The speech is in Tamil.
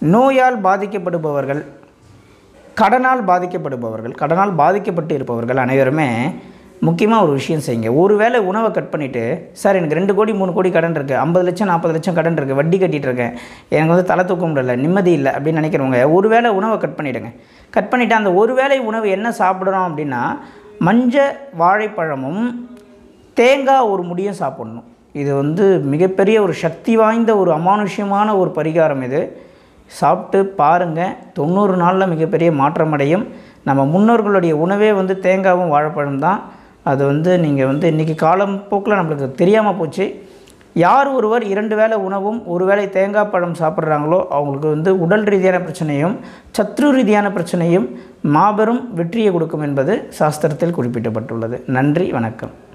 நோயால் பாதிக்கப்படுபவர்கள் கடனால் பாதிக்கப்படுபவர்கள் கடனால் பாதிக்கப்பட்டு இருப்பவர்கள் அனைவருமே முக்கியமாக ஒரு விஷயம் செய்யுங்க ஒருவேளை உணவை கட் பண்ணிவிட்டு சார் எனக்கு ரெண்டு கோடி மூணு கோடி கடன் இருக்குது ஐம்பது லட்சம் நாற்பது லட்சம் கடன் இருக்குது வட்டி கட்டிகிட்டு இருக்கேன் எனக்கு வந்து தலை தூக்க முடியல நிம்மதி இல்லை அப்படின்னு நினைக்கிறவங்க ஒருவேளை உணவை கட் பண்ணிவிடுங்க கட் பண்ணிவிட்டு அந்த ஒருவேளை உணவு என்ன சாப்பிட்றோம் அப்படின்னா மஞ்ச வாழைப்பழமும் தேங்காய் ஒரு முடியும் சாப்பிடணும் இது வந்து மிகப்பெரிய ஒரு சக்தி வாய்ந்த ஒரு அமானுஷ்யமான ஒரு பரிகாரம் இது சாப்பிட்டு பாருங்கள் தொண்ணூறு நாளில் மிகப்பெரிய மாற்றம் அடையும் நம்ம முன்னோர்களுடைய உணவே வந்து தேங்காவும் வாழைப்பழம் தான் அது வந்து நீங்கள் வந்து இன்றைக்கி காலம் போக்கில் நம்மளுக்கு தெரியாமல் போச்சு யார் ஒருவர் இரண்டு வேளை உணவும் ஒரு வேளை தேங்காய் பழம் சாப்பிட்றாங்களோ அவங்களுக்கு வந்து உடல் ரீதியான பிரச்சனையும் சத்ரு ரீதியான பிரச்சனையும் மாபெரும் வெற்றியை கொடுக்கும் என்பது சாஸ்திரத்தில் குறிப்பிடப்பட்டுள்ளது நன்றி வணக்கம்